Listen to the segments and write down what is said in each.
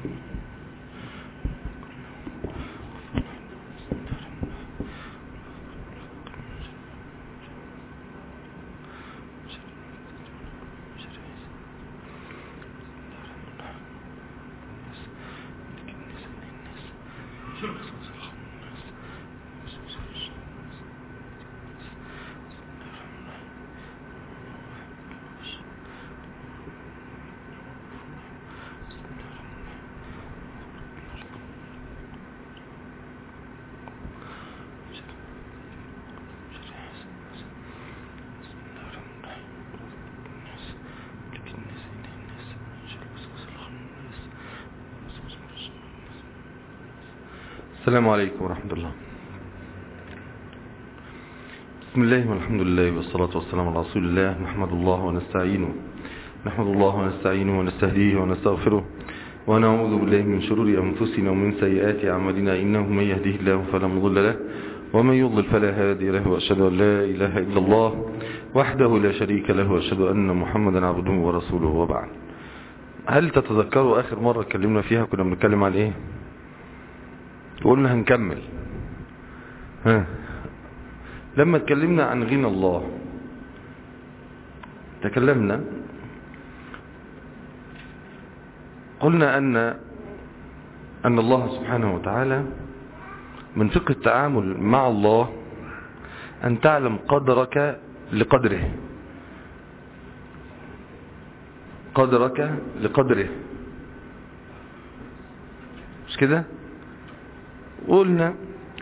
السلام عليكم ورحمة الله بسم الله والحمد لله والصلاة والسلام على رسول الله نحمد الله ونستعينه نحمد الله ونستعينه ونستهديه ونستغفره ونعوذ بالله من شرور أنفسنا ومن سيئات أعمالنا إنه من يهده الله فلا مضل له ومن يضلل فلا هادي له وأشهد أن لا إله إلا الله وحده لا شريك له وأشهد أن محمدا عبده ورسوله وبعد هل تتذكروا آخر مرة اتكلمنا فيها كنا بنتكلم عن إيه قلنا هنكمل ها لما اتكلمنا عن غنى الله تكلمنا قلنا أن أن الله سبحانه وتعالى من فقه التعامل مع الله أن تعلم قدرك لقدره قدرك لقدره مش كده قلنا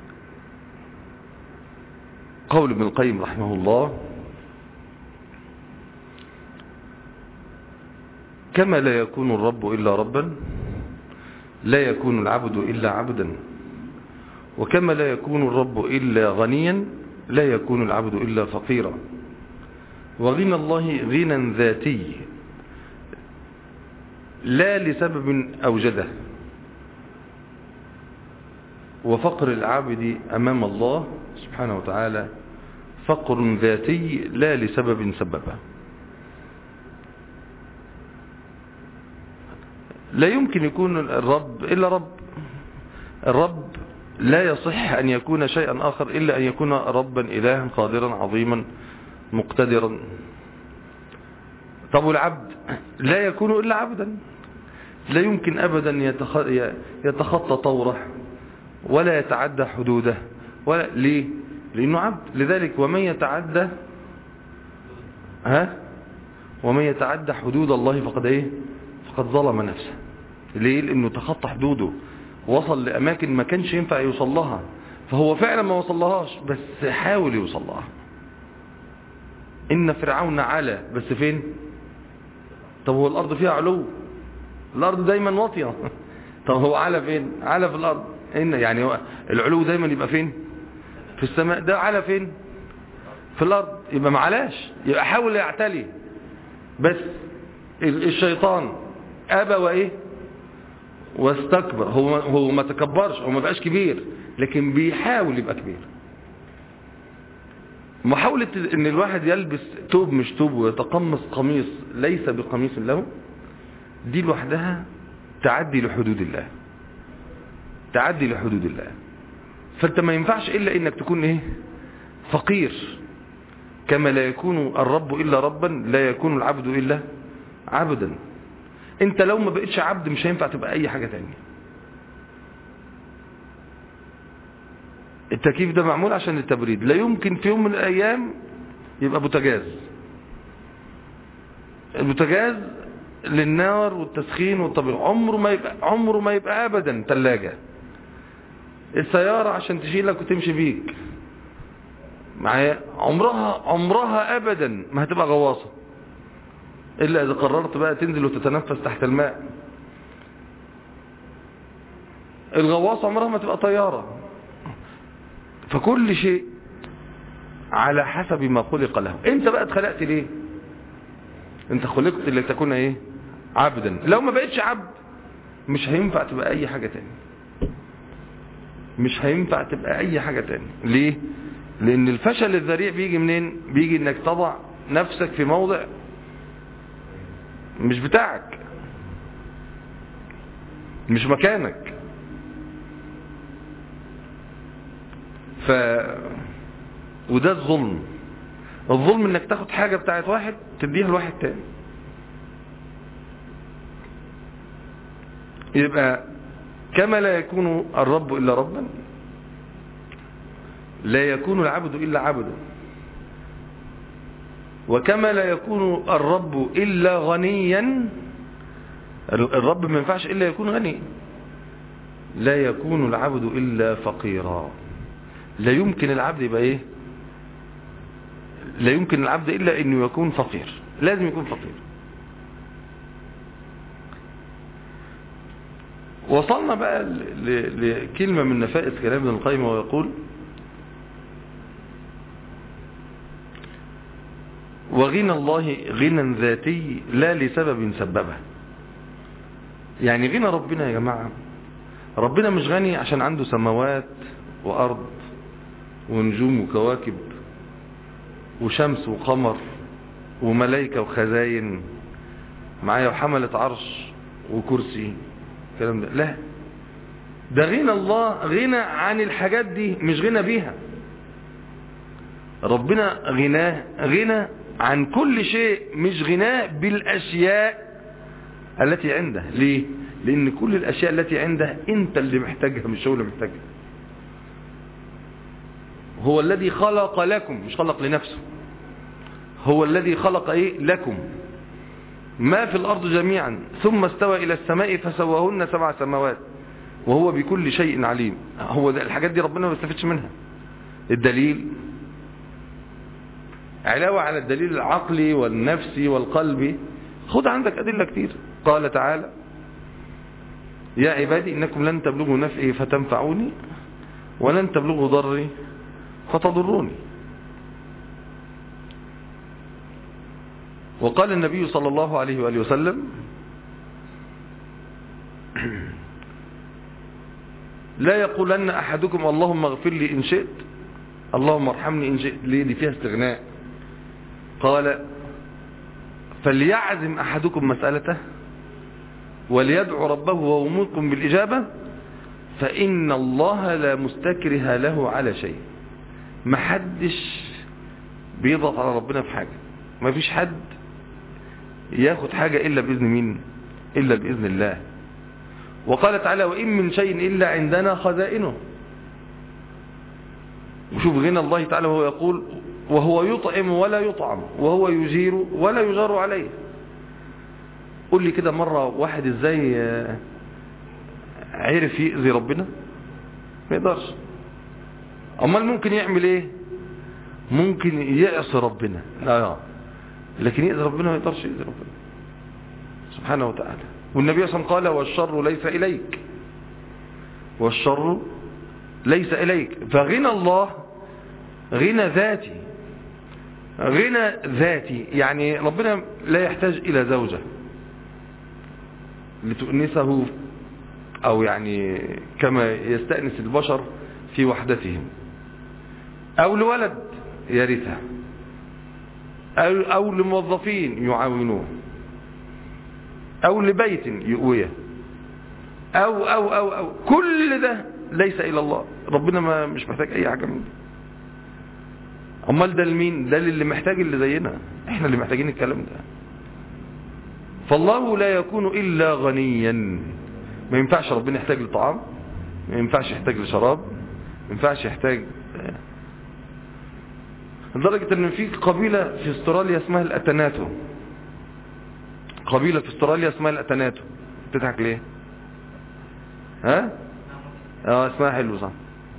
قول ابن القيم رحمه الله كما لا يكون الرب إلا ربا لا يكون العبد إلا عبدا وكما لا يكون الرب إلا غنيا لا يكون العبد إلا فقيرا وغنى الله غنى ذاتي لا لسبب أوجده وفقر العبد أمام الله سبحانه وتعالى فقر ذاتي لا لسبب سببه لا يمكن يكون الرب إلا رب الرب لا يصح أن يكون شيئا آخر إلا أن يكون ربا إلها قادرا عظيما مقتدرا طب والعبد لا يكون إلا عبدا لا يمكن أبدا يتخطى طوره ولا يتعدى حدوده ولا ليه لأنه عبد لذلك ومن يتعدى ها ومن يتعدى حدود الله فقد ايه فقد ظلم نفسه ليه لانه تخطى حدوده وصل لاماكن ما كانش ينفع يوصل لها فهو فعلا ما وصل لهاش بس حاول يوصل لها ان فرعون علا بس فين طب هو الارض فيها علو الارض دايما واطيه طب هو علا فين علا في الارض إن يعني هو العلو دايما يبقى فين في السماء ده على فين في الارض يبقى معلاش يبقى حاول يعتلي بس الشيطان ابى وايه واستكبر هو هو ما تكبرش هو ما بقاش كبير لكن بيحاول يبقى كبير محاولة ان الواحد يلبس توب مش توب ويتقمص قميص ليس بقميص له دي لوحدها تعدي لحدود الله تعدي لحدود الله فانت ما ينفعش الا انك تكون ايه فقير كما لا يكون الرب الا ربا لا يكون العبد الا عبدا انت لو ما بقتش عبد مش هينفع تبقى اي حاجة تانية التكييف ده معمول عشان التبريد لا يمكن في يوم من الايام يبقى بوتاجاز البوتاجاز للنار والتسخين والطبيخ عمره ما يبقى عمره ما يبقى ابدا ثلاجه السيارة عشان تشيلك وتمشي بيك معايا عمرها عمرها ابدا ما هتبقى غواصة الا اذا قررت بقى تنزل وتتنفس تحت الماء الغواصة عمرها ما تبقى طيارة فكل شيء على حسب ما خلق له انت بقى اتخلقت ليه انت خلقت لتكون ايه عبدا لو ما بقتش عبد مش هينفع تبقى اي حاجة تاني مش هينفع تبقى اي حاجة تاني ليه لان الفشل الذريع بيجي منين بيجي انك تضع نفسك في موضع مش بتاعك مش مكانك ف وده الظلم الظلم انك تاخد حاجة بتاعت واحد تديها لواحد تاني يبقى كما لا يكون الرب إلا ربا لا يكون العبد إلا عبدا وكما لا يكون الرب إلا غنيا الرب ما ينفعش إلا يكون غني لا يكون العبد إلا فقيرا لا يمكن العبد يبقى إيه لا يمكن العبد إلا أنه يكون فقير لازم يكون فقير وصلنا بقى لكلمة من نفائس كلام ابن القيم ويقول وغنى الله غنى ذاتي لا لسبب سببه يعني غنى ربنا يا جماعة ربنا مش غني عشان عنده سماوات وأرض ونجوم وكواكب وشمس وقمر وملائكة وخزاين معايا وحملة عرش وكرسي الكلام ده لا ده غنى الله غنى عن الحاجات دي مش غنى بيها ربنا غناه غنى عن كل شيء مش غناه بالأشياء التي عنده ليه لأن كل الأشياء التي عنده أنت اللي محتاجها مش هو اللي محتاجها هو الذي خلق لكم مش خلق لنفسه هو الذي خلق ايه لكم ما في الأرض جميعا ثم استوى إلى السماء فسواهن سبع سماوات وهو بكل شيء عليم هو ده الحاجات دي ربنا ما بيستفدش منها الدليل علاوة على الدليل العقلي والنفسي والقلبي خد عندك أدلة كتير قال تعالى يا عبادي إنكم لن تبلغوا نفعي فتنفعوني ولن تبلغوا ضري فتضروني وقال النبي صلى الله عليه وآله وسلم لا يقولن أحدكم اللهم اغفر لي إن شئت اللهم ارحمني إن شئت ليه دي فيها استغناء قال فليعزم أحدكم مسألته وليدعو ربه وهو موقن بالإجابة فإن الله لا مستكره له على شيء محدش بيضغط على ربنا في حاجة ما فيش حد ياخد حاجة إلا بإذن مين إلا بإذن الله وقال تعالى وإن من شيء إلا عندنا خزائنه وشوف غنى الله تعالى وهو يقول وهو يطعم ولا يطعم وهو يجير ولا يجار عليه قول لي كده مرة واحد ازاي عرف يأذي ربنا ما يقدرش امال ممكن يعمل ايه ممكن يعصي ربنا لا لكن يأذي ربنا ما يقدرش يأذي ربنا سبحانه وتعالى والنبي صلى الله عليه وسلم قال والشر ليس إليك والشر ليس إليك فغنى الله غنى ذاتي غنى ذاتي يعني ربنا لا يحتاج إلى زوجة لتؤنسه أو يعني كما يستأنس البشر في وحدتهم أو لولد يرثه أو, أو لموظفين يعاونوه أو لبيت يؤويه أو, أو, أو, أو كل ده ليس إلى الله ربنا ما مش محتاج أي حاجة من دي أمال ده لمين ده اللي محتاج اللي زينا احنا اللي محتاجين الكلام ده فالله لا يكون إلا غنيا ما ينفعش ربنا يحتاج لطعام ما ينفعش يحتاج لشراب ما ينفعش يحتاج لدرجة ان في قبيلة في استراليا اسمها الاتناتو قبيلة في استراليا اسمها الاتناتو تضحك ليه ها اه اسمها حلو صح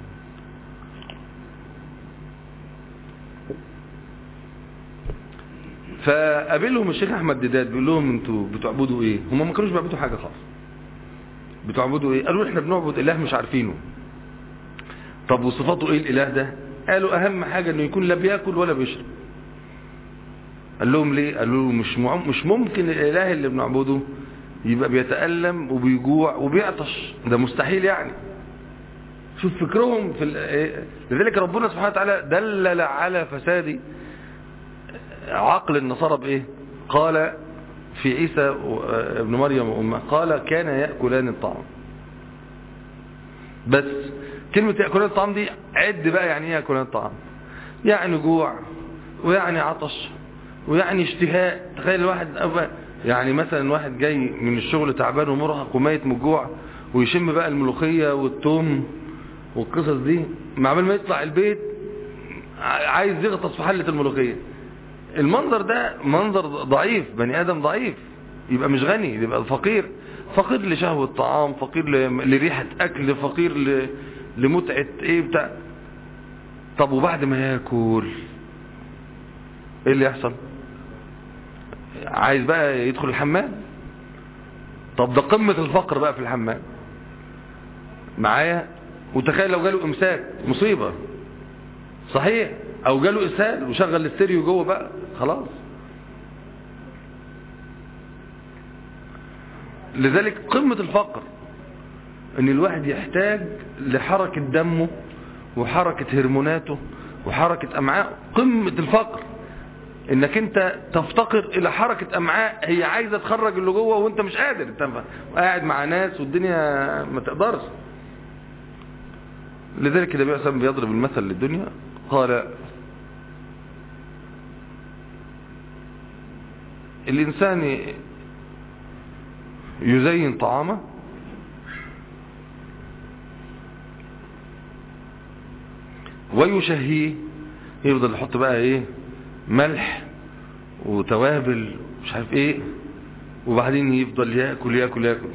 فقابلهم الشيخ احمد ديدات بيقول لهم انتوا بتعبدوا ايه هم ما كانوش بيعبدوا حاجه خالص بتعبدوا ايه قالوا احنا بنعبد اله مش عارفينه طب وصفاته ايه الاله ده قالوا اهم حاجه انه يكون لا بياكل ولا بيشرب قال لهم ليه قالوا مش مش ممكن الاله اللي بنعبده يبقى بيتألم وبيجوع وبيعطش ده مستحيل يعني شوف فكرهم في لذلك ربنا سبحانه وتعالى دلل على فساد عقل النصارى بايه قال في عيسى و- ابن مريم وأمه قال كان يأكلان الطعام بس كلمة يأكلان الطعام دي عد بقى يعني ايه يأكلان الطعام يعني جوع ويعني عطش ويعني اشتهاء تخيل الواحد أبقى يعني مثلا واحد جاي من الشغل تعبان ومرهق وميت من الجوع ويشم بقى الملوخية والثوم والقصص دي مع عمال ما يطلع البيت ع- عايز يغطس في حلة الملوخية المنظر ده منظر ضعيف بني آدم ضعيف يبقى مش غني يبقى فقير فقير لشهوة طعام فقير ل- لريحة أكل فقير ل- لمتعة ايه بتاع طب وبعد ما ياكل ايه اللي يحصل عايز بقى يدخل الحمام طب ده قمة الفقر بقى في الحمام معايا وتخيل لو جاله امساك مصيبة صحيح او جاله اسهال وشغل الاستيريو جوه بقى خلاص لذلك قمة الفقر ان الواحد يحتاج لحركة دمه وحركة هرموناته وحركة امعائه قمة الفقر انك انت تفتقر الى حركة امعاء هي عايزة تخرج اللي جوه وانت مش قادر انت قاعد مع ناس والدنيا ما تقدرش لذلك النبي صلى الله عليه وسلم بيضرب المثل للدنيا قال الإنسان يزين طعامه ويشهيه يفضل يحط بقى ايه ملح وتوابل مش عارف ايه وبعدين يفضل ياكل ياكل ياكل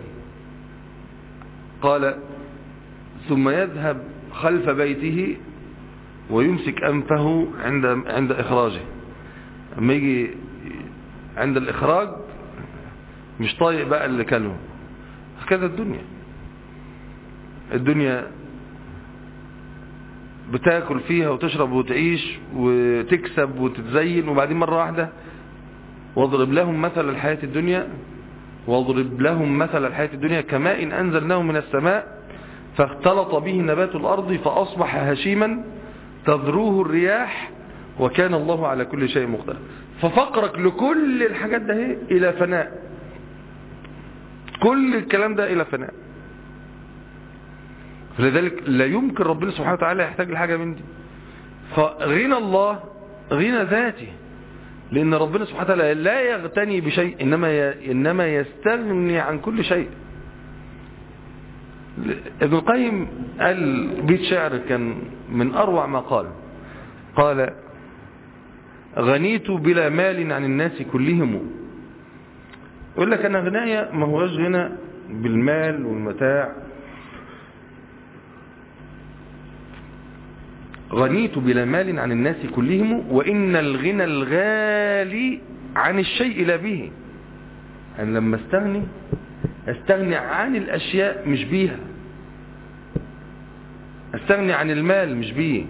قال ثم يذهب خلف بيته ويمسك أنفه عند عند إخراجه اما يجي عند الإخراج مش طايق بقى اللي كله هكذا الدنيا الدنيا بتاكل فيها وتشرب وتعيش وتكسب وتتزين وبعدين مرة واحدة واضرب لهم مثل الحياة الدنيا واضرب لهم مثل الحياة الدنيا كماء أنزلناه من السماء فاختلط به نبات الأرض فأصبح هشيما تذروه الرياح وكان الله على كل شيء مقتدر ففقرك لكل الحاجات ده هي إلى فناء كل الكلام ده إلى فناء فلذلك لا يمكن ربنا سبحانه وتعالى يحتاج لحاجة من دي فغنى الله غنى ذاتي لأن ربنا سبحانه وتعالى لا يغتني بشيء إنما ي... إنما يستغني عن كل شيء ابن القيم قال بيت شعر كان من أروع ما قال قال غنيت بلا مال عن الناس كلهم يقول لك أنا غناية ما هوش غنى بالمال والمتاع غنيت بلا مال عن الناس كلهم وإن الغنى الغالي عن الشيء لا به أنا لما استغني استغني عن الأشياء مش بيها استغني عن المال مش بيه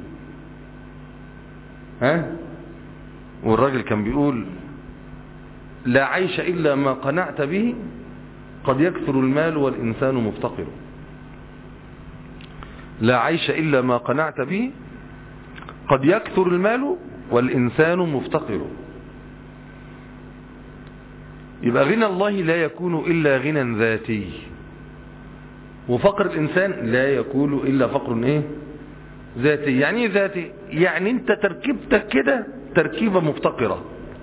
ها والراجل كان بيقول لا عيش إلا ما قنعت به قد يكثر المال والإنسان مفتقر لا عيش إلا ما قنعت به قد يكثر المال والإنسان مفتقر يبقى غنى الله لا يكون إلا غنى ذاتي وفقر الإنسان لا يكون إلا فقر إيه ذاتي يعني ايه ذاتي يعني انت تركيبتك كده تركيبة مفتقرة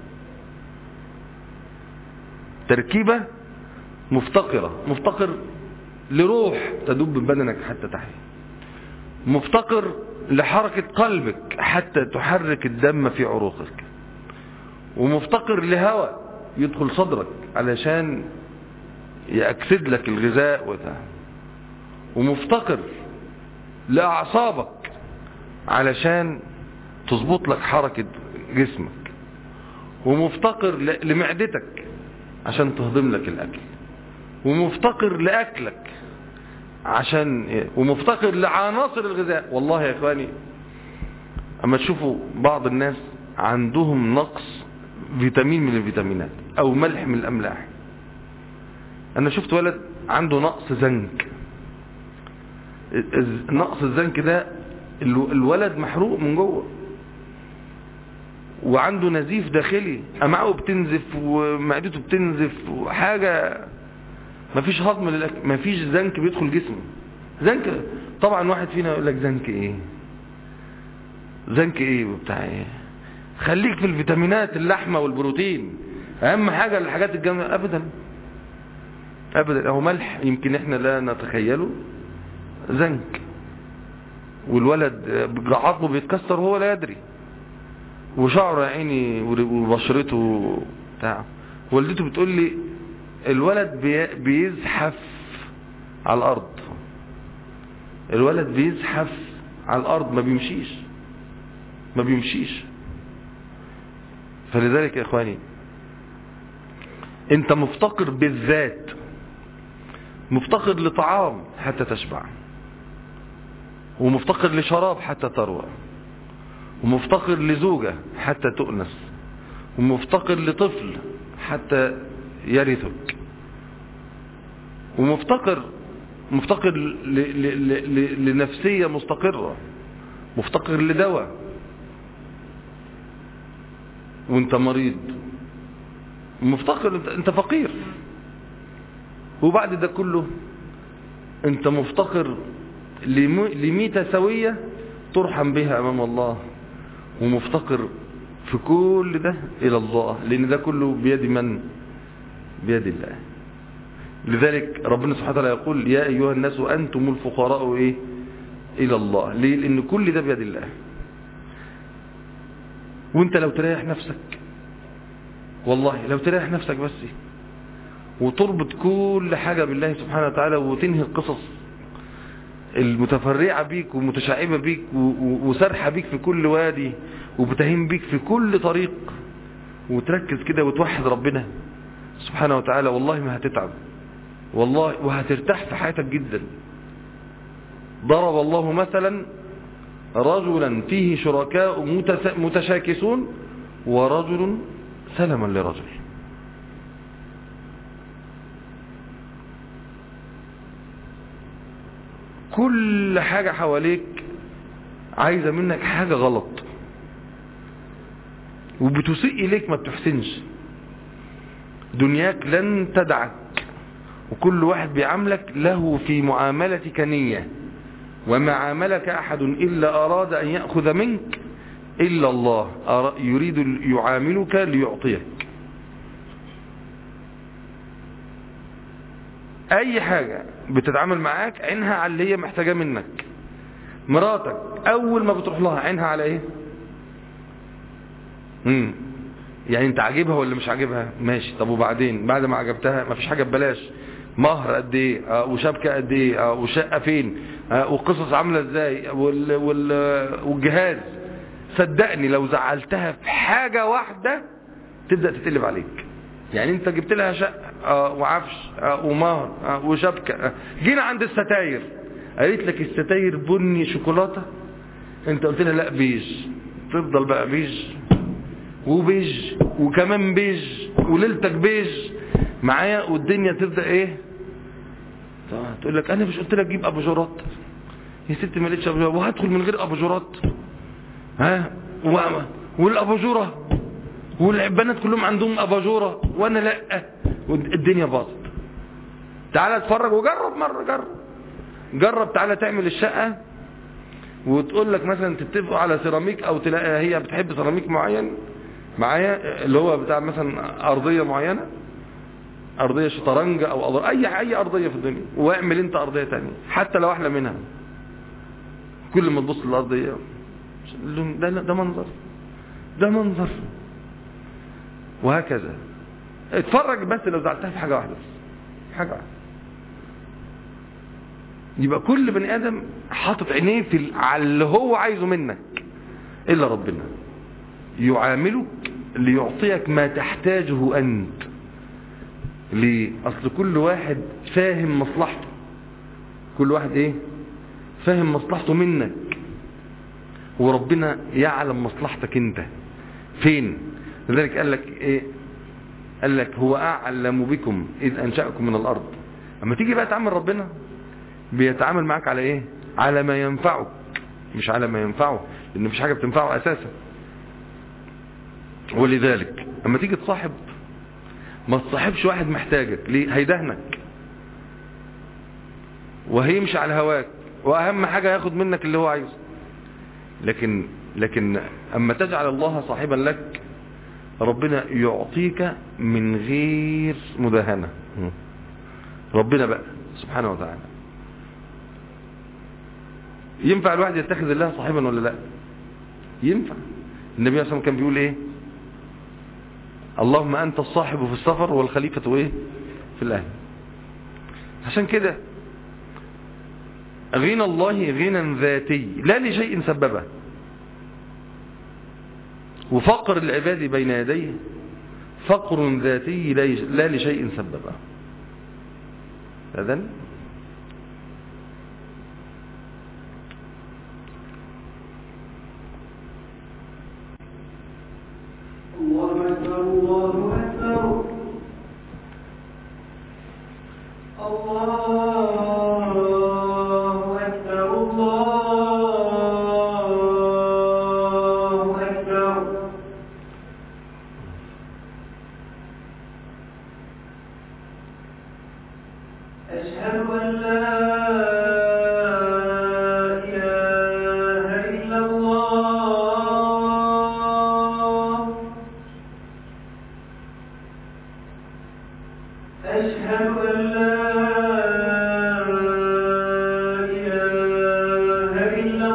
تركيبة مفتقرة مفتقر لروح تدب بدنك حتى تحيا مفتقر لحركة قلبك حتى تحرك الدم في عروقك ومفتقر لهواء يدخل صدرك علشان يأكسد لك الغذاء وده ومفتقر لأعصابك علشان تظبط لك حركة جسمك ومفتقر لمعدتك عشان تهضم لك الأكل ومفتقر لأكلك عشان ومفتقر لعناصر الغذاء والله يا إخواني أما تشوفوا بعض الناس عندهم نقص فيتامين من الفيتامينات أو ملح من الأملاح أنا شفت ولد عنده نقص زنك نقص الزنك ده الولد محروق من جوه وعنده نزيف داخلي امعائه بتنزف ومعدته بتنزف وحاجة مفيش هضم للاكل مفيش زنك بيدخل جسمه زنك طبعا واحد فينا يقول لك زنك ايه زنك ايه وبتاع ايه خليك في الفيتامينات اللحمة والبروتين اهم حاجة الحاجات الجامدة ابدا ابدا اهو ملح يمكن احنا لا نتخيله زنك والولد عظمه بيتكسر وهو لا يدري وشعره يا عيني وبشرته بتاع والدته بتقول لي الولد بي بيزحف على الارض الولد بيزحف على الارض ما بيمشيش ما بيمشيش فلذلك يا اخواني انت مفتقر بالذات مفتقر لطعام حتى تشبع ومفتقر لشراب حتى تروى ومفتقر لزوجة حتى تؤنس ومفتقر لطفل حتى يرثك ومفتقر مفتقر ل ل ل لنفسية مستقرة مفتقر لدواء وانت مريض مفتقر انت فقير وبعد ده كله انت مفتقر لميتة سوية ترحم بها امام الله ومفتقر في كل ده الى الله لان ده كله بيد من بيد الله لذلك ربنا سبحانه وتعالى يقول يا ايها الناس انتم الفقراء ايه الى الله ليه لان كل ده بيد الله وانت لو تريح نفسك والله لو تريح نفسك بس وتربط كل حاجة بالله سبحانه وتعالى وتنهي القصص المتفرعة بيك ومتشعبة بيك وسرحة بيك في كل وادي وبتهيم بيك في كل طريق وتركز كده وتوحد ربنا سبحانه وتعالى والله ما هتتعب والله وهترتاح في حياتك جدا ضرب الله مثلا رجلا فيه شركاء متشاكسون ورجل سلما لرجل كل حاجة حواليك عايزة منك حاجة غلط وبتسيء إليك ما بتحسنش دنياك لن تدعك وكل واحد بيعاملك له في معاملتك نية وما عاملك أحد إلا أراد أن يأخذ منك إلا الله يريد يعاملك ليعطيك أي حاجة بتتعامل معاك عينها على اللي هي محتاجة منك مراتك أول ما بتروح لها عينها على إيه مم. يعني انت عاجبها ولا مش عاجبها ماشي طب وبعدين بعد ما عجبتها مفيش حاجة ببلاش مهر قد ايه آه وشبكة قد ايه آه وشقة فين آه والقصص عاملة ازاي وال وال والجهاز صدقني لو زعلتها في حاجة واحدة تبدأ تتقلب عليك يعني انت جبت لها شقة آه وعفش آه ومهر آه وشبكة آه جينا عند الستاير قالت لك الستاير بني شوكولاتة انت قلت لها لا بيج تفضل بقى بيج وبيج وكمان بيج وليلتك بيج معايا والدنيا تبدا ايه تقول لك انا مش قلت لك جيب اباجورات يا ستي ما لقيتش اباجورات وهدخل من غير اباجورات ها و... والاباجوره والبنات كلهم عندهم اباجوره وانا لا الدنيا باظت تعالى اتفرج وجرب مره جرب جرب تعالى تعمل الشقه وتقول لك مثلا تتفقوا على سيراميك او تلاقي هي بتحب سيراميك معين معايا اللي هو بتاع مثلا ارضيه معينه ارضيه شطرنج او أرضية اي اي ارضيه في الدنيا واعمل انت ارضيه تانية حتى لو احلى منها كل ما تبص للارضيه ده ده منظر ده منظر وهكذا اتفرج بس لو زعلتها في حاجه واحده بس حاجه واحده يبقى كل بني ادم حاطط عينيه في على اللي هو عايزه منك الا ربنا يعاملك ليعطيك ما تحتاجه أنت ليه أصل كل واحد فاهم مصلحته كل واحد إيه فاهم مصلحته منك وربنا يعلم مصلحتك أنت فين لذلك قال لك إيه قال لك هو أعلم بكم إذ أنشأكم من الأرض أما تيجي بقى تعامل ربنا بيتعامل معك على إيه على ما ينفعك مش على ما ينفعه لأن مفيش حاجة بتنفعه أساسا ولذلك اما تيجي تصاحب ما تصاحبش واحد محتاجك ليه هيدهنك وهيمشي على هواك واهم حاجة ياخد منك اللي هو عايزه لكن لكن اما تجعل الله صاحبا لك ربنا يعطيك من غير مداهنة ربنا بقى سبحانه وتعالى ينفع الواحد يتخذ الله صاحبا ولا لا ينفع النبي صلى الله عليه وسلم كان بيقول ايه اللهم انت الصاحب في السفر والخليفة ايه في الاهل عشان كده غنى الله غنى ذاتي لا لشيء سببه وفقر العباد بين يديه فقر ذاتي لا لشيء سببه هذا الله أكبر الله أكبر الله أكبر الله أكبر أشهد أن لا إله إلا الله أشهد أن لا إله إلا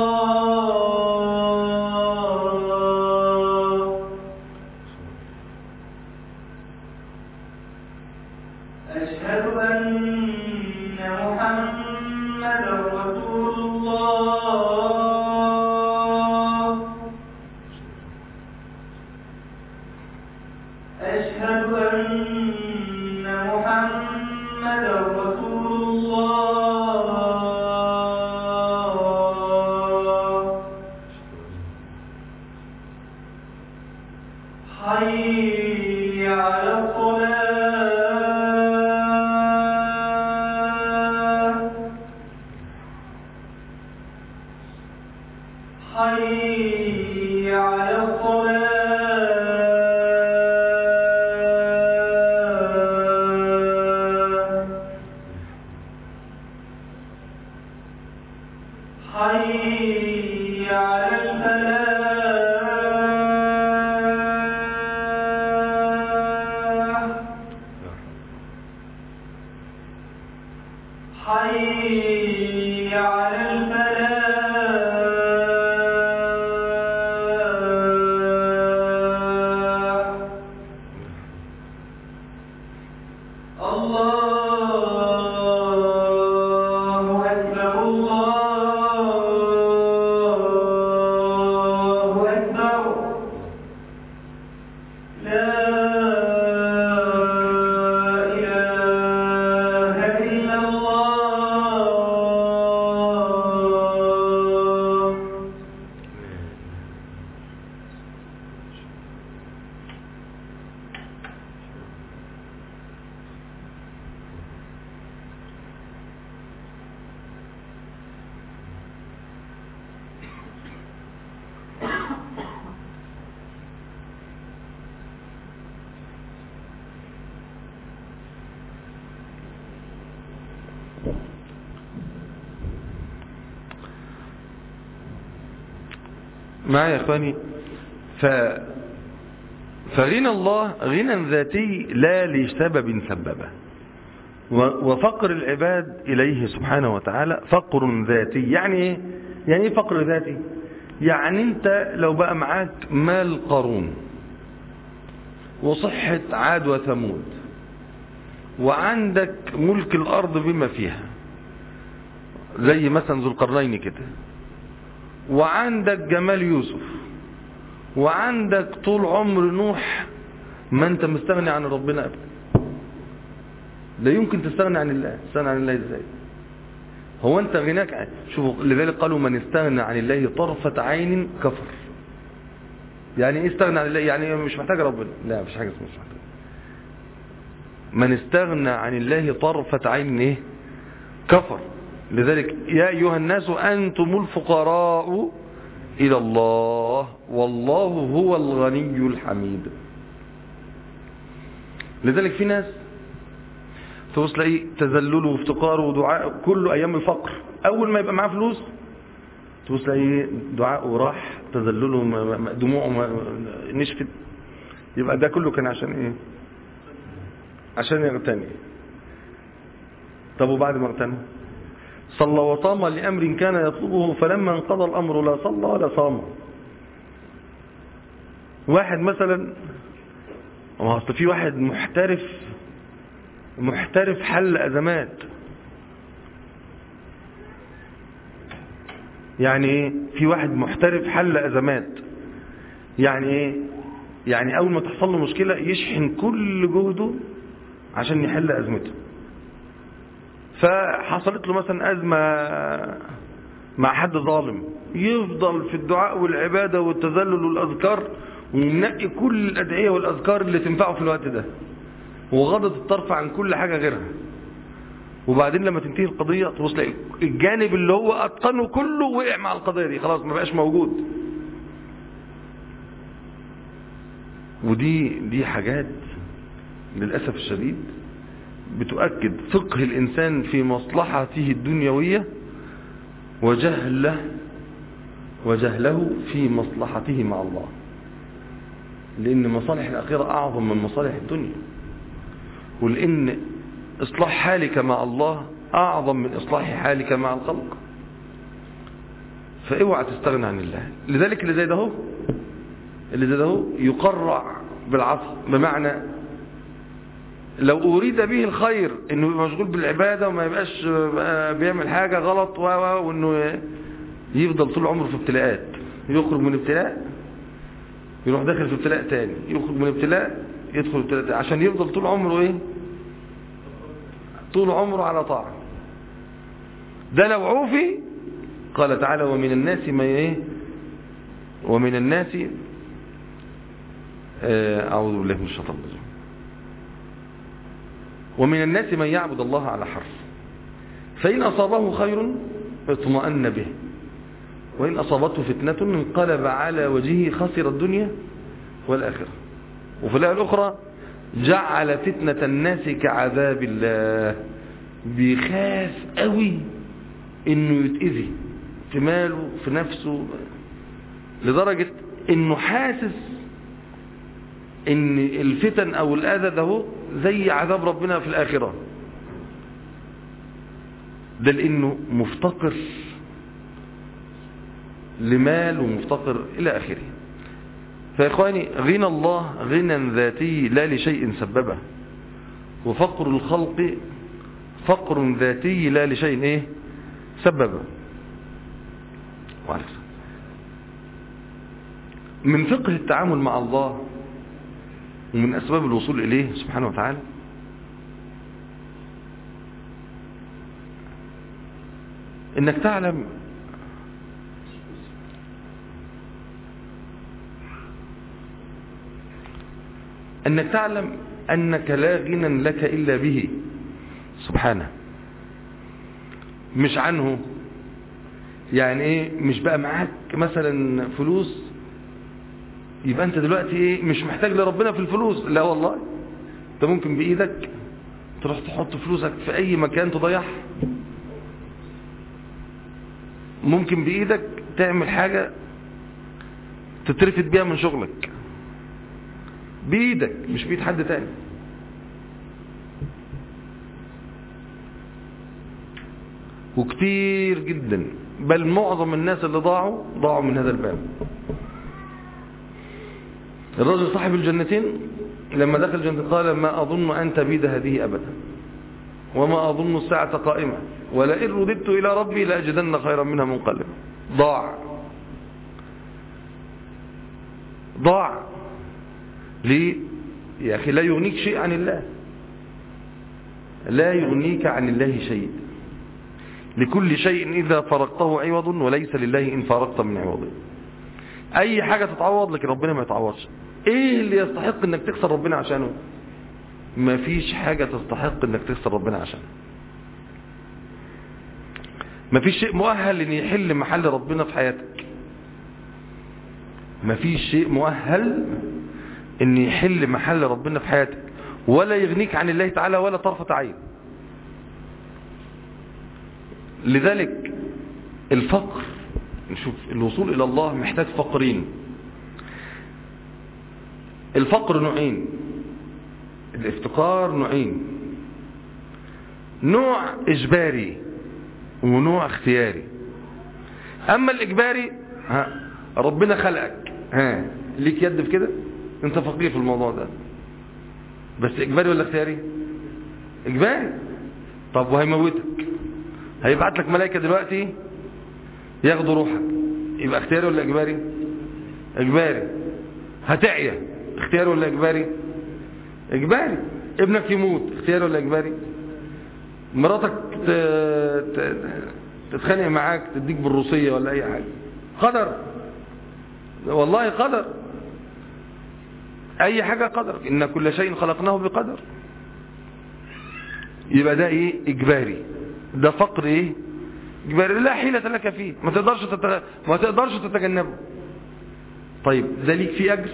الله أشهد أن محمدا رسول الله أشهد أن محمدا رسول الله حي على الصلاة حي على الصلاة حي على الفلاح حي على الفلاح الله أكبر الله أكبر لا إله إلا الله معايا يا اخواني ف فغنى الله غنى ذاتي لا لسبب سببه و- وفقر العباد إليه سبحانه وتعالى فقر ذاتي يعني ايه يعني ايه فقر ذاتي يعني انت لو بقى معاك مال قارون وصحة عاد وثمود وعندك ملك الأرض بما فيها زي مثلا ذو القرنين كده وعندك جمال يوسف وعندك طول عمر نوح ما انت مستغني عن ربنا ابدا لا يمكن تستغني عن الله تستغني عن الله ازاي هو انت غناك عن- شوفوا لذلك قالوا من استغنى عن الله طرفة عين كفر يعني ايه استغنى عن الله يعني مش محتاج ربنا لا مش حاجة اسمها مش محتاج من استغنى عن الله طرفة عين ايه كفر لذلك يا أيها الناس أنتم الفقراء إلى الله والله هو الغني الحميد لذلك في ناس تبص تلاقيه تذلله وافتقاره ودعاء كله أيام الفقر أول ما يبقى معاه فلوس تبص تلاقيه دعاءه راح تذلله ما- ما- دموعه ما- نشفت يبقى ده كله كان عشان ايه عشان يغتني طب وبعد ما اغتنى صلى وصام لأمر كان يطلبه فلما انقضى الأمر لا صلى ولا صام واحد مثلا ما هو اصل في واحد محترف محترف حل أزمات يعني ايه في واحد محترف حل أزمات يعني ايه يعني أول ما تحصل له مشكلة يشحن كل جهده عشان يحل أزمته فحصلت له مثلا أزمة مع حد ظالم يفضل في الدعاء والعبادة والتذلل والأذكار وينقي كل الأدعية والأذكار اللي تنفعه في الوقت ده وغضت الطرف عن كل حاجة غيرها وبعدين لما تنتهي القضية تبص تلاقي الجانب اللي هو أتقنه كله وقع مع القضية دي خلاص ما بقاش موجود ودي دي حاجات للأسف الشديد بتؤكد فقه الإنسان في مصلحته الدنيوية وجهله وجهله في مصلحته مع الله لأن مصالح الآخرة أعظم من مصالح الدنيا ولأن إصلاح حالك مع الله أعظم من إصلاح حالك مع الخلق فاوعى تستغنى عن الله لذلك اللي زي ده هو اللي زي ده هو يقرع بالعصر بمعنى لو أريد به الخير انه يبقى مشغول بالعبادة وما يبقاش بيعمل حاجة غلط و و وانه يفضل طول عمره في ابتلاءات يخرج من ابتلاء يروح داخل في ابتلاء تاني يخرج من ابتلاء يدخل في ابتلاء تاني عشان يفضل طول عمره ايه طول عمره على طاعة ده لو عوفي قال تعالى ومن الناس ما ايه ومن الناس أعوذ بالله من الشيطان الرجيم ومن الناس من يعبد الله على حرف فإن أصابه خير اطمأن به وإن أصابته فتنة انقلب على وجهه خسر الدنيا والآخرة وفي الآية الأخرى جعل فتنة الناس كعذاب الله بيخاف قوي انه يتأذي في ماله في نفسه لدرجة انه حاسس ان الفتن او الاذى ده زي عذاب ربنا في الاخرة ده لانه مفتقر لمال ومفتقر الى اخره فيا اخواني غنى الله غنى ذاتي لا لشيء سببه وفقر الخلق فقر ذاتي لا لشيء ايه سببه وعليكم من فقه التعامل مع الله ومن أسباب الوصول إليه سبحانه وتعالى إنك تعلم أنك تعلم أنك لا غنى لك إلا به سبحانه مش عنه يعني ايه مش بقى معاك مثلا فلوس يبقى انت دلوقتي ايه مش محتاج لربنا في الفلوس لا والله انت ممكن بايدك تروح تحط فلوسك في اي مكان تضيعها ممكن بايدك تعمل حاجة تترفد بيها من شغلك بايدك مش بايد حد تاني وكتير جدا بل معظم الناس اللي ضاعوا ضاعوا من هذا الباب الرجل صاحب الجنتين لما دخل الجنة قال ما أظن أن تبيد هذه أبدا وما أظن الساعة قائمة ولئن رددت إلى ربي لأجدن خيرا منها منقلبا ضاع ضاع ليه يا أخي لا يغنيك شيء عن الله لا يغنيك عن الله شيء لكل شيء إذا فرقته عوض وليس لله إن فرقت من عوضه أي حاجة تتعوض لكن ربنا ما يتعوضش إيه اللي يستحق إنك تخسر ربنا عشانه ما فيش حاجة تستحق إنك تخسر ربنا عشانه ما فيش شيء مؤهل إن يحل محل ربنا في حياتك مفيش شيء مؤهل ان يحل محل ربنا في حياتك ولا يغنيك عن الله تعالى ولا طرفة عين لذلك الفقر نشوف الوصول الى الله محتاج فقرين الفقر نوعين الافتقار نوعين نوع اجباري ونوع اختياري اما الاجباري ها ربنا خلقك ها ليك يد في كده انت فقير في الموضوع ده بس اجباري ولا اختياري اجباري طب وهيموتك هيبعت لك ملائكه دلوقتي ياخدوا روحك يبقى اختياري ولا اجباري اجباري هتعيا اختياري ولا اجباري اجباري ابنك يموت اختياري ولا اجباري مراتك ت... ت... تتخانق معاك تديك بالروسيه ولا اي حاجه قدر والله قدر اي حاجه قدر ان كل شيء خلقناه بقدر يبقى ده ايه اجباري ده فقر ايه اجباري لا حيلة لك فيه ما تقدرش تت... ما تقدرش تتجنبه طيب ده ليك فيه اجر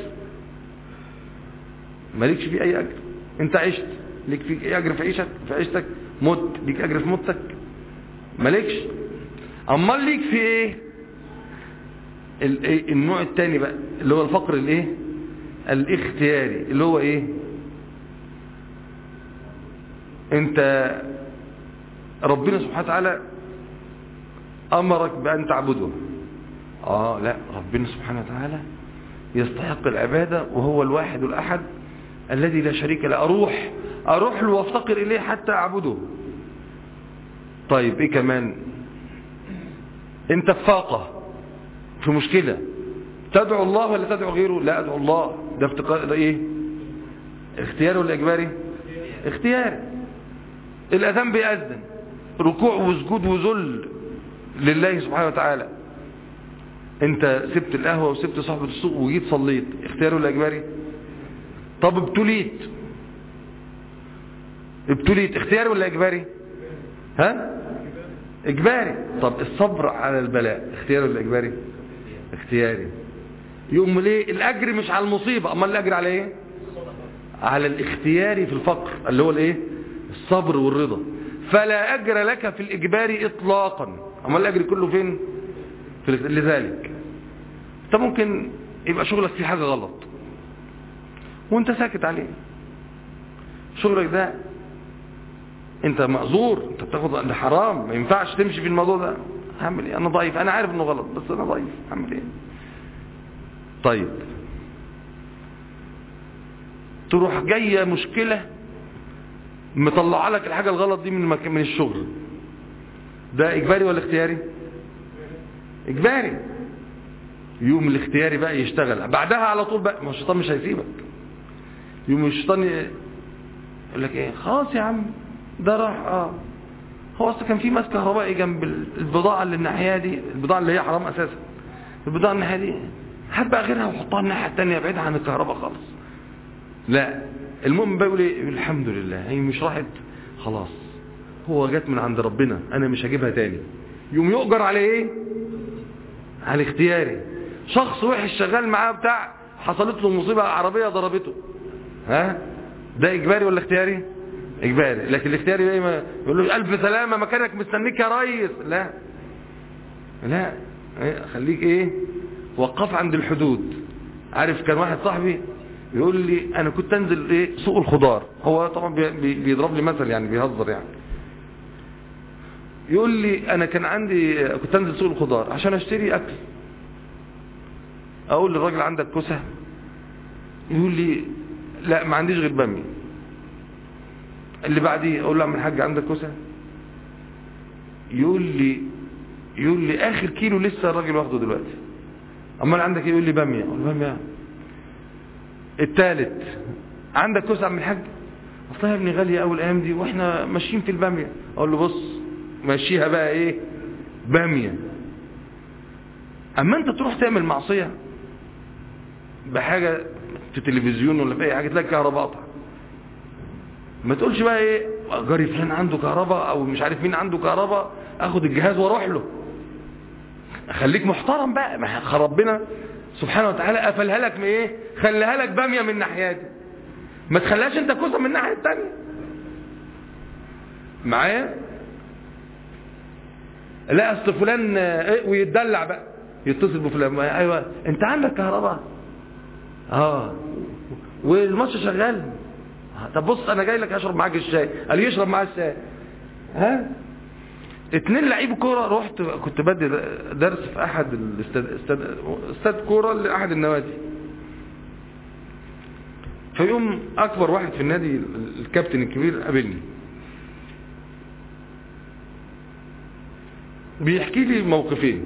ما ليكش فيه اي اجر انت عشت ليك فيه اجر في عيشك في عيشتك مت ليك اجر في موتك ما ليكش امال ليك في ايه ال- إيه؟ النوع الثاني بقى اللي هو الفقر الايه الاختياري اللي هو ايه انت ربنا سبحانه وتعالى امرك بان تعبده اه لا ربنا سبحانه وتعالى يستحق العبادة وهو الواحد الاحد الذي لا شريك له اروح اروح له وافتقر اليه حتى اعبده طيب ايه كمان انت في فاقة في مشكلة تدعو الله ولا تدعو غيره لا ادعو الله ده افتقار ده ايه اختياري ولا اجباري اختياري الاذان بيأذن ركوع وسجود وذل لله سبحانه وتعالى انت سبت القهوة وسبت صحبة السوق وجيت صليت اختياري ولا اجباري طب ابتليت ابتليت اختياري ولا اجباري ها اجباري طب الصبر على البلاء اختياري ولا اجباري اختياري يقوم ليه الاجر مش على المصيبة اما الاجر على ايه على الاختياري في الفقر اللي هو الايه الصبر والرضا فلا اجر لك في الاجباري اطلاقا اما الاجر كله فين في الاخت- لذلك انت ممكن يبقى شغلك فيه حاجة غلط وانت ساكت عليه شغلك ده انت معذور انت بتاخد ده حرام ما ينفعش تمشي في الموضوع ده هعمل ايه انا ضعيف انا عارف انه غلط بس انا ضعيف هعمل ايه طيب تروح جايه مشكله مطلعه لك الحاجه الغلط دي من مك... من الشغل ده اجباري ولا اختياري اجباري يوم الاختياري بقى يشتغل بعدها على طول بقى ما هو الشيطان مش هيسيبك يوم الشيطان ي- يقول لك ايه خلاص يا عم ده راح اه هو اصلا كان في ماس كهربائي جنب ال- البضاعه اللي الناحيه دي البضاعه اللي هي حرام اساسا البضاعه الناحيه دي هات بقى غيرها وحطها الناحيه الثانيه بعيد عن الكهرباء خالص لا المؤمن بقى يقول ايه يقول الحمد لله هي مش راحت خلاص هو جت من عند ربنا انا مش هجيبها تاني يوم يؤجر على ايه على اختياري شخص وحش شغال معاه بتاع حصلت له مصيبه عربيه ضربته ها ده اجباري ولا اختياري اجباري لكن الاختياري ايه ما يقول له الف سلامه مكانك مستنيك يا ريس لا لا إيه، خليك ايه وقف عند الحدود عارف كان واحد صاحبي يقول لي انا كنت انزل ايه سوق الخضار هو طبعا بي- بي- بيضرب لي مثل يعني بيهزر يعني يقول لي انا كان عندي كنت انزل سوق الخضار عشان اشتري اكل اقول للراجل عندك كوسه يقول لي لا ما عنديش غير باميه اللي بعديه اقول له اعمل حاجه عندك كوسه يقول لي يقول لي اخر كيلو لسه الراجل واخده دلوقتي امال عندك ايه يقول لي باميه اقول له باميه الثالث عندك كوسه عم الحاج اصلا يا ابني غاليه قوي الايام دي واحنا ماشيين في الباميه اقول له بص ماشيها بقى ايه باميه اما انت تروح تعمل معصيه بحاجه في تلفزيون ولا في اي حاجه تلاقي كهرباء قطع ما تقولش بقى ايه جاري فلان عنده كهرباء او مش عارف مين عنده كهرباء اخد الجهاز واروح له خليك محترم بقى ما ربنا سبحانه وتعالى قفلها لك من ايه خليها لك باميه من ناحيتي ما تخليهاش انت كوسه من الناحيه الثانيه معايا لا اصل فلان ايه ويتدلع بقى يتصل بفلان ايوه انت عندك كهرباء اه والماتش شغال طب بص انا جاي لك اشرب معاك الشاي قال لي يشرب معايا الشاي ها اتنين لعيب كوره رحت كنت بدي درس في احد الاستاد استاد, استاد كوره لاحد النوادي فيوم اكبر واحد في النادي الكابتن الكبير قابلني بيحكي لي موقفين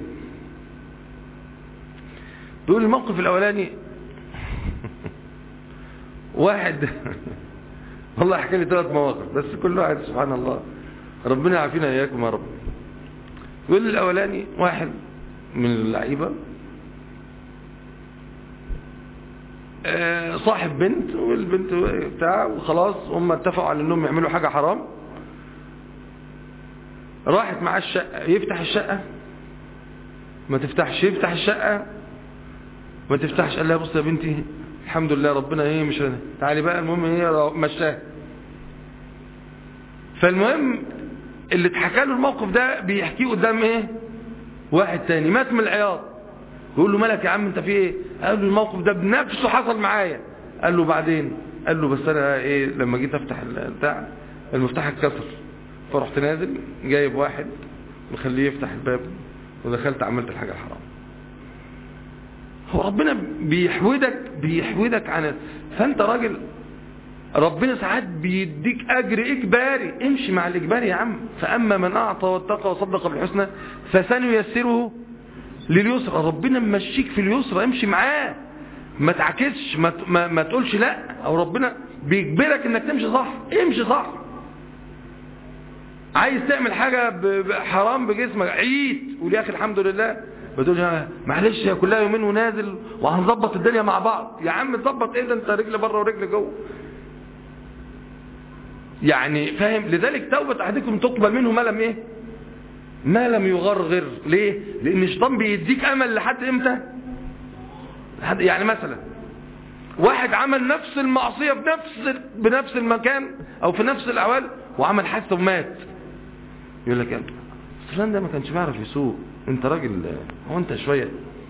بيقول الموقف الاولاني واحد والله احكي لي ثلاث مواقف بس كل واحد سبحان الله ربنا يعافينا اياكم يا رب يقول لي الاولاني واحد من اللعيبه آه، صاحب بنت والبنت بتاع وخلاص هم اتفقوا على انهم يعملوا حاجه حرام راحت معاه الشقه يفتح الشقه ما تفتحش يفتح الشقه ما تفتحش قال لها بص يا بنتي الحمد لله ربنا ايه مش هنا. تعالي بقى المهم هي مشاها فالمهم اللي اتحكى له الموقف ده بيحكيه قدام ايه واحد تاني مات من العياط يقول له مالك يا عم انت في ايه قال له الموقف ده بنفسه حصل معايا قال له بعدين قال له بس انا ايه لما جيت افتح البتاع المفتاح اتكسر فرحت نازل جايب واحد مخليه يفتح الباب ودخلت عملت الحاجه الحرام هو ربنا بيحودك بيحودك عن فانت راجل ربنا ساعات بيديك اجر اجباري امشي مع الاجباري يا عم فاما من اعطى واتقى وصدق بالحسنى فسنيسره لليسرى ربنا ممشيك في اليسرى امشي معاه ما تعكسش ما, ما, ما تقولش لا او ربنا بيجبرك انك تمشي صح امشي صح عايز تعمل حاجة حرام بجسمك عيد قول يا اخي الحمد لله بتقول يا معلش هي كلها يومين ونازل وهنظبط الدنيا مع بعض يا عم تظبط ايه ده انت رجل بره ورجل جوه يعني فاهم لذلك توبة احدكم تقبل منه ما لم ايه ما لم يغرغر ليه لان الشيطان بيديك امل لحد امتى لحد يعني مثلا واحد عمل نفس المعصية بنفس بنفس المكان او في نفس الاحوال وعمل حادثه ومات يقول لك فلان ده ما كانش بيعرف يسوق انت راجل هو انت شويه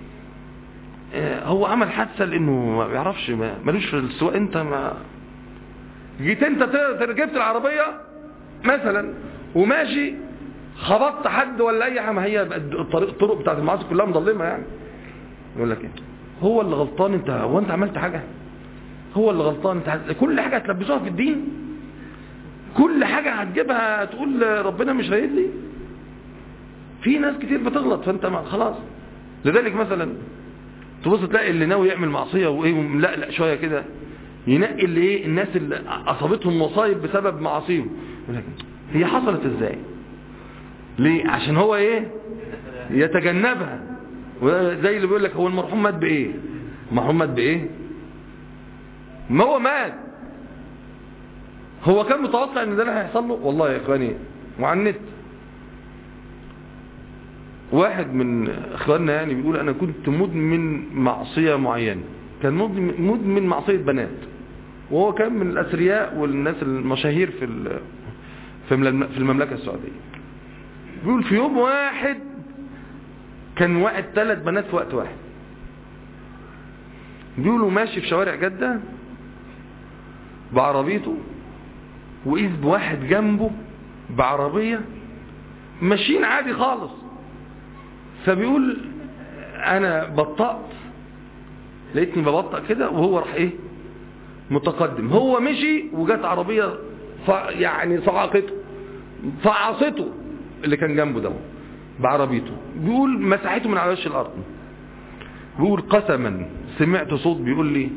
هو عمل حادثه لانه ما بيعرفش ملوش في السواق انت ما جيت انت ركبت العربيه مثلا وماشي خبطت حد ولا اي حاجه ما هي الطريق الطرق بتاعت المعاصي كلها مظلمه يعني يقول لك ايه هو اللي غلطان انت هو انت عملت حاجه هو اللي غلطان انت كل حاجه هتلبسوها في الدين كل حاجه هتجيبها تقول ربنا مش رايد لي في ناس كتير بتغلط فانت ما خلاص لذلك مثلا تبص تلاقي اللي ناوي يعمل معصيه وايه وملقلق شويه كده ينقي اللي ايه الناس اللي اصابتهم مصايب بسبب معاصيهم هي حصلت ازاي ليه عشان هو ايه يتجنبها زي اللي بيقول لك هو المرحوم مات بايه المرحوم مات بايه ما هو مات هو كان متوقع ان ده اللي هيحصل له والله يا اخواني وعلى النت واحد من اخواننا يعني بيقول انا كنت مدمن معصية معينة كان مدمن معصية بنات وهو كان من الاثرياء والناس المشاهير في في المملكة السعودية بيقول في يوم واحد كان واحد ثلاث بنات في وقت واحد بيقولوا ماشي في شوارع جدة بعربيته وإذ بواحد جنبه بعربية ماشيين عادي خالص فبيقول انا بطأت لقيتني ببطأ كده وهو راح ايه متقدم هو مشي وجت عربية ف... يعني صعقته فعصته اللي كان جنبه ده بعربيته بيقول مسحته من على وش الارض بيقول قسما سمعت صوت بيقول لي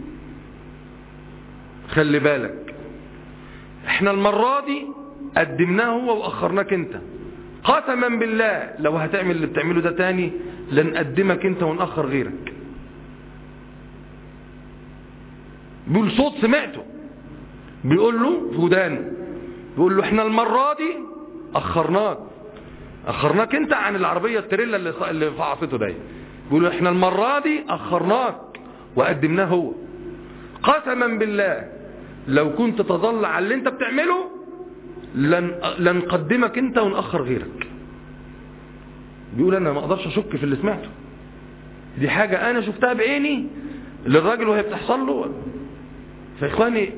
خلي بالك احنا المرة دي قدمناه هو واخرناك انت قسما بالله لو هتعمل اللي بتعمله ده تاني لن قدمك انت ونأخر غيرك بيقول صوت سمعته بيقول له في ودانه بيقول له احنا المرة دي اخرناك اخرناك انت عن العربية التريلا اللي اللي فعصته ده بيقولوا احنا المرة دي اخرناك وقدمناه هو قسما بالله لو كنت تظل على اللي انت بتعمله لن, لن نقدمك انت ونأخر غيرك بيقول انا ما اقدرش اشك في اللي سمعته دي حاجة انا شفتها بعيني للراجل وهي بتحصل له فاخواني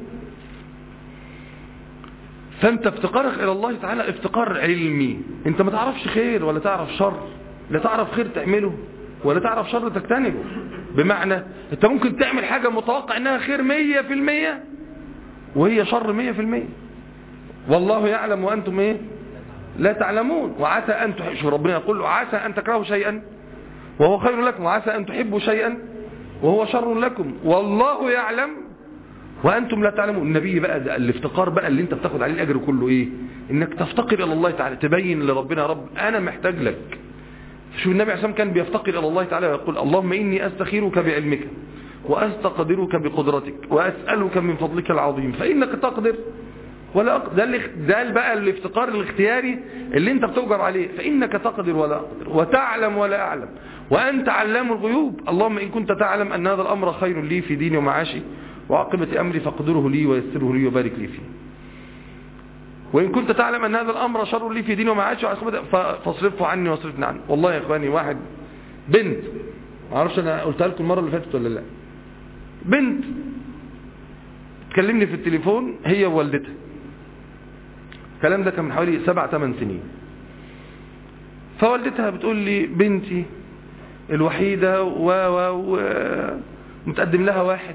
فانت افتقارك الى الله تعالى افتقار علمي انت ما تعرفش خير ولا تعرف شر لا تعرف خير تعمله ولا تعرف شر تجتنبه بمعنى انت ممكن تعمل حاجة متوقع انها خير مية في المية وهي شر مية في المية والله يعلم وانتم ايه لا تعلمون وعسى ان تحبوا ربنا يقول عسى ان تكرهوا شيئا وهو خير لكم وعسى ان تحبوا شيئا وهو شر لكم والله يعلم وانتم لا تعلمون النبي بقى ده الافتقار بقى اللي انت بتاخد عليه الاجر كله ايه انك تفتقر الى الله تعالى تبين لربنا يا رب انا محتاج لك شو النبي عليه الصلاه كان بيفتقر الى الله تعالى ويقول اللهم اني استخيرك بعلمك واستقدرك بقدرتك واسالك من فضلك العظيم فانك تقدر ولا أقدر ده, اللي ده بقى الافتقار الاختياري اللي انت بتؤجر عليه فانك تقدر ولا اقدر وتعلم ولا اعلم وانت علام الغيوب اللهم ان كنت تعلم ان هذا الامر خير لي في ديني ومعاشي وعاقبة أمري فاقدره لي ويسره لي وبارك لي فيه وإن كنت تعلم أن هذا الأمر شر لي في ديني ومعاشي وعاقبة فاصرفه عني واصرفني عنه والله يا إخواني واحد بنت ما اعرفش أنا قلتها لكم المرة اللي فاتت ولا لا بنت تكلمني في التليفون هي ووالدتها الكلام ده كان من حوالي سبع ثمان سنين فوالدتها بتقول لي بنتي الوحيدة و و متقدم لها واحد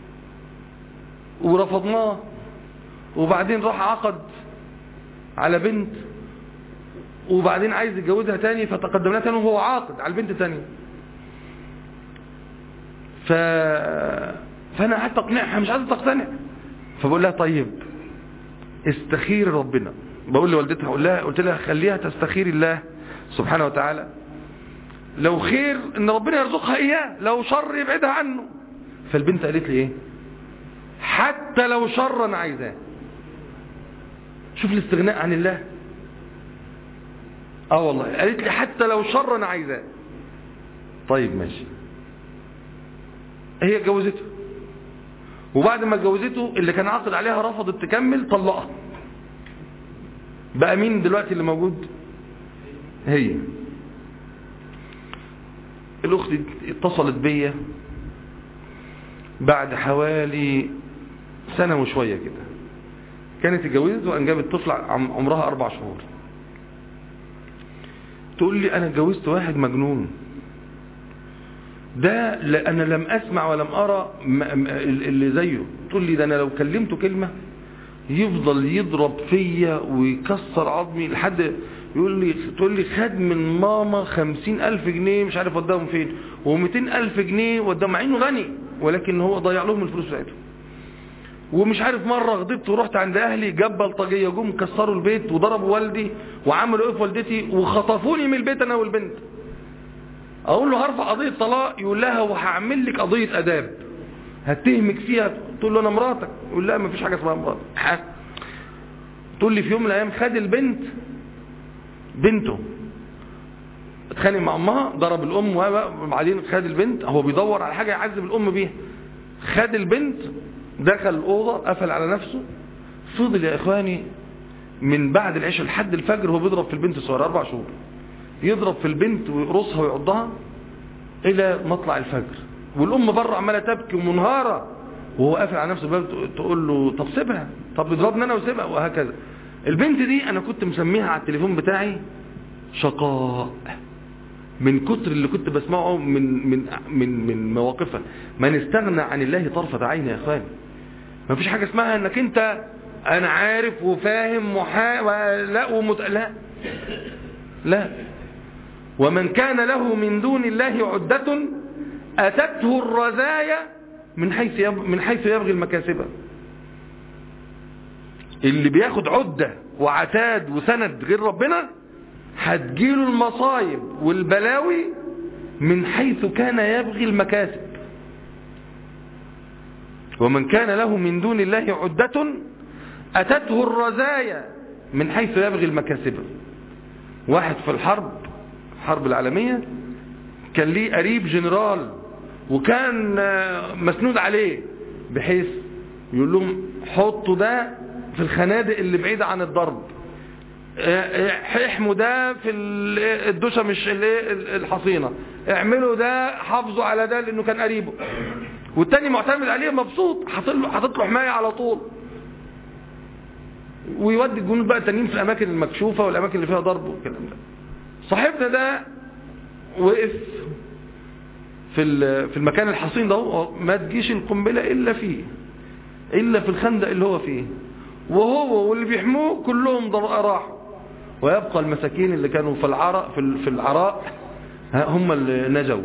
ورفضناه وبعدين راح عقد على بنت وبعدين عايز يتجوزها تاني فتقدم لها تاني وهو عاقد على البنت تاني ف... فانا قعدت اقنعها مش عايزه تقتنع فبقول لها طيب استخير ربنا بقول لوالدتها اقول لها قلت لها خليها تستخير الله سبحانه وتعالى لو خير ان ربنا يرزقها اياه لو شر يبعدها عنه فالبنت قالت لي ايه حتى لو شر انا عايزاه شوف الاستغناء عن الله اه والله قالت لي حتى لو شر انا عايزاه طيب ماشي هي اتجوزته وبعد ما اتجوزته اللي كان عاقد عليها رفضت تكمل طلقها بقى مين دلوقتي اللي موجود هي الاخت اتصلت بيا بعد حوالي سنة وشوية كده كانت اتجوزت وانجبت طفل عمرها اربع شهور تقول لي انا اتجوزت واحد مجنون ده انا لم اسمع ولم ارى اللي زيه تقول لي ده انا لو كلمته كلمة يفضل يضرب فيا ويكسر عظمي لحد يقول لي تقول لي خد من ماما خمسين الف جنيه مش عارف وداهم فين ومتين الف جنيه وداهم مع انه غني ولكن هو ضيع لهم الفلوس بتاعتهم ومش عارف مرة غضبت ورحت عند اهلي جاب بلطجية جم كسروا البيت وضربوا والدي وعملوا ايه في والدتي وخطفوني من البيت انا والبنت اقول له هرفع قضية طلاق يقول لها وهعمل لك قضية اداب هتهمك فيها تقول له انا مراتك يقول لا مفيش حاجة اسمها مراتك تقول لي في يوم من الايام خد البنت بنته اتخانق مع امها ضرب الام وبعدين خد البنت هو بيدور على حاجة يعذب الام بيها خد البنت دخل الأوضة قفل على نفسه فضل يا إخواني من بعد العشاء لحد الفجر هو بيضرب في البنت الصغيرة أربع شهور يضرب في البنت ويقرصها ويعضها إلى مطلع الفجر والأم بره عمالة تبكي ومنهارة وهو قافل على نفسه الباب تقول له طب سيبها طب اضربني أنا وسيبها وهكذا البنت دي أنا كنت مسميها على التليفون بتاعي شقاء من كتر اللي كنت بسمعه من من من من مواقفها من استغنى عن الله طرفة عين يا اخواني ما فيش حاجة اسمها انك انت انا عارف وفاهم محا لا ومت... لا لا ومن كان له من دون الله عدة اتته الرزايا من حيث يب... من حيث يبغي المكاسب اللي بياخد عدة وعتاد وسند غير ربنا هتجيله المصايب والبلاوي من حيث كان يبغي المكاسب ومن كان له من دون الله عدة أتته الرزايا من حيث يبغي المكاسب واحد في الحرب الحرب العالمية كان ليه قريب جنرال وكان آه، مسنود عليه بحيث يقول لهم حطوا ده في الخنادق اللي بعيدة عن الضرب آه، آه، احموا ده في ال- الدشة مش الايه الحصينة اعملوا ده حافظوا على ده لانه كان قريبه والتاني معتمد عليه مبسوط حاطط له حاطط له حماية على طول ويودي الجنود بقى التانيين في الاماكن المكشوفة والاماكن اللي فيها ضرب والكلام ده صاحبنا ده وقف في ال- في المكان الحصين ده هو ما تجيش القنبلة الا فيه الا في الخندق اللي هو فيه وهو واللي بيحموه كلهم ضر- راحوا ويبقى المساكين اللي كانوا في العراء في ال- في العراء ها، هم اللي نجوا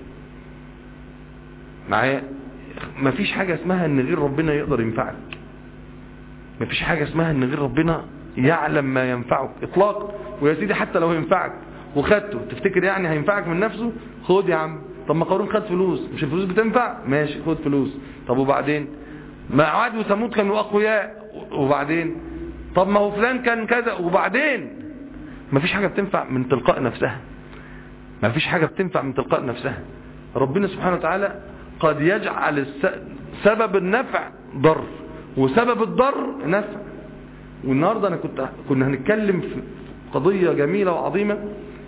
معايا مفيش حاجة اسمها ان غير ربنا يقدر ينفعك مفيش حاجة اسمها ان غير ربنا يعلم ما ينفعك اطلاقا ويا سيدي حتى لو ينفعك وخدته تفتكر يعني هينفعك من نفسه خد يا عم طب ما قارون خد فلوس مش الفلوس بتنفع ماشي خد فلوس طب وبعدين ما عاد وثمود كانوا اقوياء وبعدين طب ما هو فلان كان كذا وبعدين مفيش حاجة بتنفع من تلقاء نفسها مفيش حاجة بتنفع من تلقاء نفسها ربنا سبحانه وتعالى قد يجعل الس- سبب النفع ضر وسبب الضر نفع والنهاردة أنا كنت كنا هنتكلم في قضية جميلة وعظيمة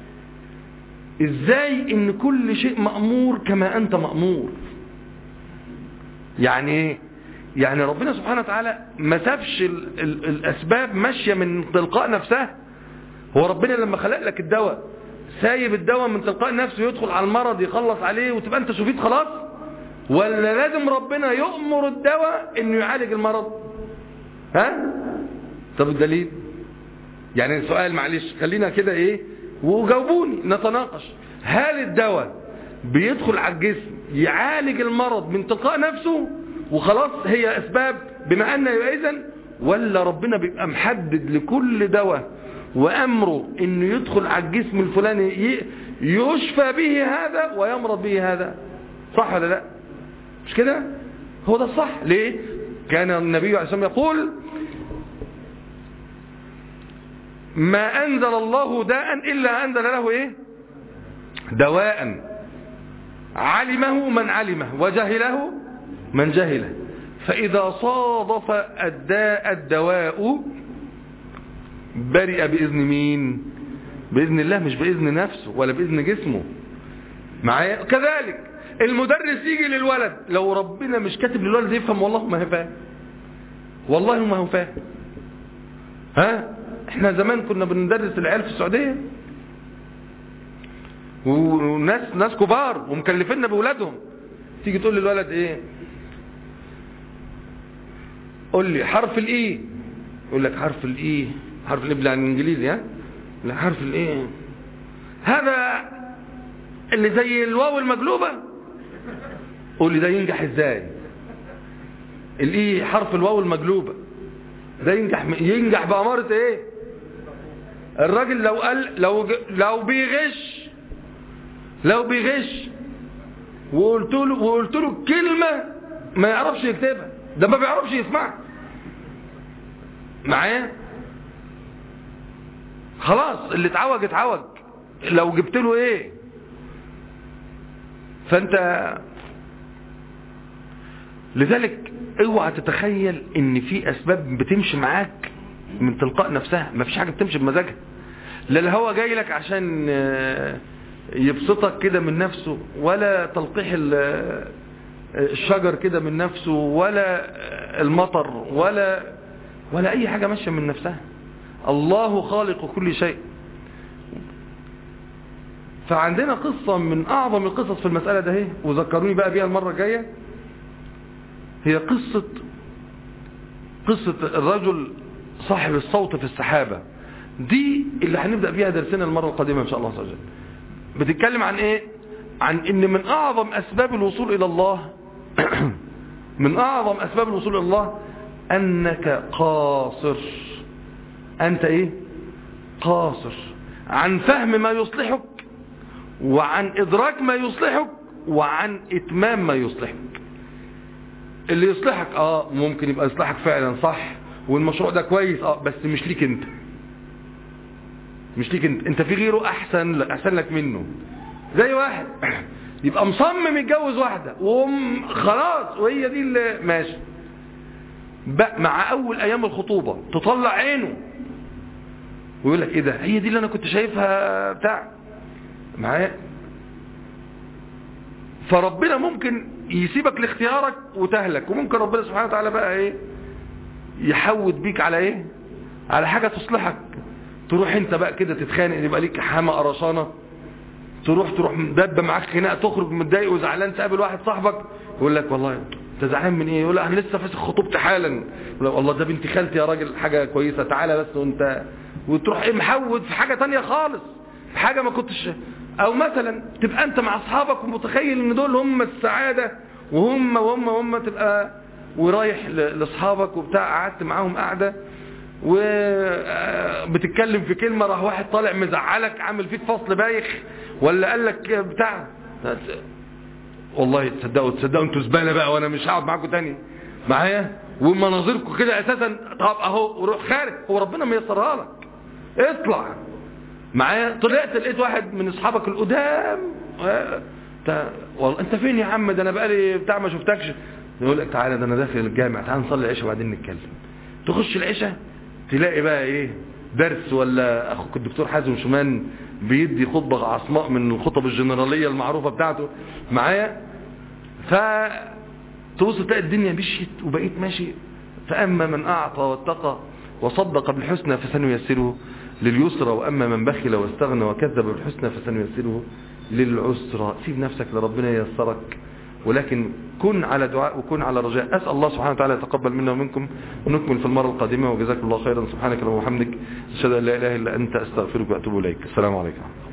ازاي ان كل شيء مأمور كما انت مأمور يعني ايه يعني ربنا سبحانه وتعالى ما سابش ال ال الاسباب ماشية من تلقاء نفسها هو ربنا لما خلق لك الدواء سايب الدواء من تلقاء نفسه يدخل على المرض يخلص عليه وتبقى انت شفيت خلاص ولا لازم ربنا يؤمر الدواء انه يعالج المرض ها طب الدليل يعني السؤال معلش خلينا كده ايه وجاوبوني نتناقش هل الدواء بيدخل على الجسم يعالج المرض من تلقاء نفسه وخلاص هي اسباب بما ان اذن ولا ربنا بيبقى محدد لكل دواء وامره انه يدخل على الجسم الفلاني ي- يشفى به هذا ويمرض به هذا صح ولا لا مش كده هو ده الصح ليه كان النبي عليه الصلاه والسلام يقول ما أنزل الله داء إلا أنزل له إيه دواء علمه من علمه وجهله من جهله فإذا صادف الداء الدواء برئ بإذن مين بإذن الله مش بإذن نفسه ولا بإذن جسمه معايا كذلك المدرس يجي للولد لو ربنا مش كاتب للولد يفهم والله ما هو فاهم والله ما هو فاهم ها احنا زمان كنا بندرس العيال في السعودية وناس ناس كبار ومكلفيننا بولادهم تيجي تقول للولد ايه قول لي حرف الاي يقول لك حرف الاي حرف الاي بالله الانجليزي ها لا حرف الاي هذا اللي زي الواو المقلوبة قول لي ده ينجح ازاي الاي حرف الواو المقلوبة ده ينجح ينجح بأمارة ايه الراجل لو قال لو ج- لو بيغش لو بيغش وقلت له وقلت له كلمة ما يعرفش يكتبها ده ما بيعرفش يسمعها معايا خلاص اللي اتعوج اتعوج لو جبت له ايه فانت لذلك اوعى تتخيل ان في اسباب بتمشي معاك من تلقاء نفسها ما فيش حاجة بتمشي بمزاجها لا الهوى جاي لك عشان آه، يبسطك كده من نفسه ولا تلقيح ال- آه، الشجر كده من نفسه ولا آه، المطر ولا ولا اي حاجة ماشية من نفسها الله خالق كل شيء فعندنا قصة من اعظم القصص في المسألة ده هي وذكروني بقى بيها المرة الجاية هي قصة قصة الرجل صاحب الصوت في السحابة دي اللي هنبدأ بيها درسنا المرة القادمة إن شاء الله عز وجل بتتكلم عن إيه عن إن من أعظم أسباب الوصول إلى الله من أعظم أسباب الوصول إلى الله أنك قاصر أنت إيه قاصر عن فهم ما يصلحك وعن إدراك ما يصلحك وعن إتمام ما يصلحك اللي يصلحك اه ممكن يبقى يصلحك فعلا صح والمشروع ده كويس اه بس مش ليك انت مش ليك انت انت في غيره احسن احسن لك منه زي واحد يبقى مصمم يتجوز واحدة وخلاص وهي دي اللي ماشي بقى مع اول ايام الخطوبة تطلع عينه ويقول لك ايه ده هي دي اللي انا كنت شايفها بتاع معايا فربنا ممكن يسيبك لاختيارك وتهلك وممكن ربنا سبحانه وتعالى بقى ايه يحود بيك على ايه على حاجة تصلحك تروح انت بقى كده تتخانق يبقى ليك حما قرشانه تروح تروح دب معاك خناقه تخرج متضايق وزعلان تقابل واحد صاحبك يقول لك والله انت زعلان من ايه يقول لك انا لسه فاسخ خطوبتي حالا يقول لك والله ده بنت خالتي يا راجل حاجه كويسه تعالى بس وانت وتروح ايه محود في حاجه تانية خالص في حاجه ما كنتش او مثلا تبقى انت مع اصحابك ومتخيل ان دول هم السعاده وهم وهم وهم تبقى ورايح ل- لاصحابك وبتاع قعدت معاهم قعده وبتتكلم في كلمة راح واحد طالع مزعلك عامل فيك فصل بايخ ولا قال لك بتاع والله تصدقوا تصدقوا انتوا زبالة بقى وانا مش هقعد معاكم تاني معايا ومناظركم كده اساسا طب اهو وروح خارج هو ربنا ميسرها لك اطلع معايا طلعت لقيت واحد من اصحابك القدام آه، تا- والله انت فين يا عم ده انا بقالي بتاع ما شفتكش يقول لك تعالى ده انا داخل الجامع تعالى نصلي العشاء وبعدين نتكلم تخش العشاء تلاقي بقى ايه درس ولا اخوك الدكتور حازم شومان بيدي خطبة عصماء من الخطب الجنرالية المعروفة بتاعته معايا ف تبص تلاقي الدنيا مشيت وبقيت ماشي فأما من أعطى واتقى وصدق بالحسنى فسنيسره لليسرى وأما من بخل واستغنى وكذب بالحسنى فسنيسره للعسرى سيب نفسك لربنا ييسرك ولكن كن على دعاء وكن على رجاء أسأل الله سبحانه وتعالى يتقبل منا ومنكم ونكمل في المرة القادمة وجزاكم الله خيرا سبحانك اللهم وبحمدك أشهد أن لا إله إلا أنت أستغفرك وأتوب إليك السلام عليكم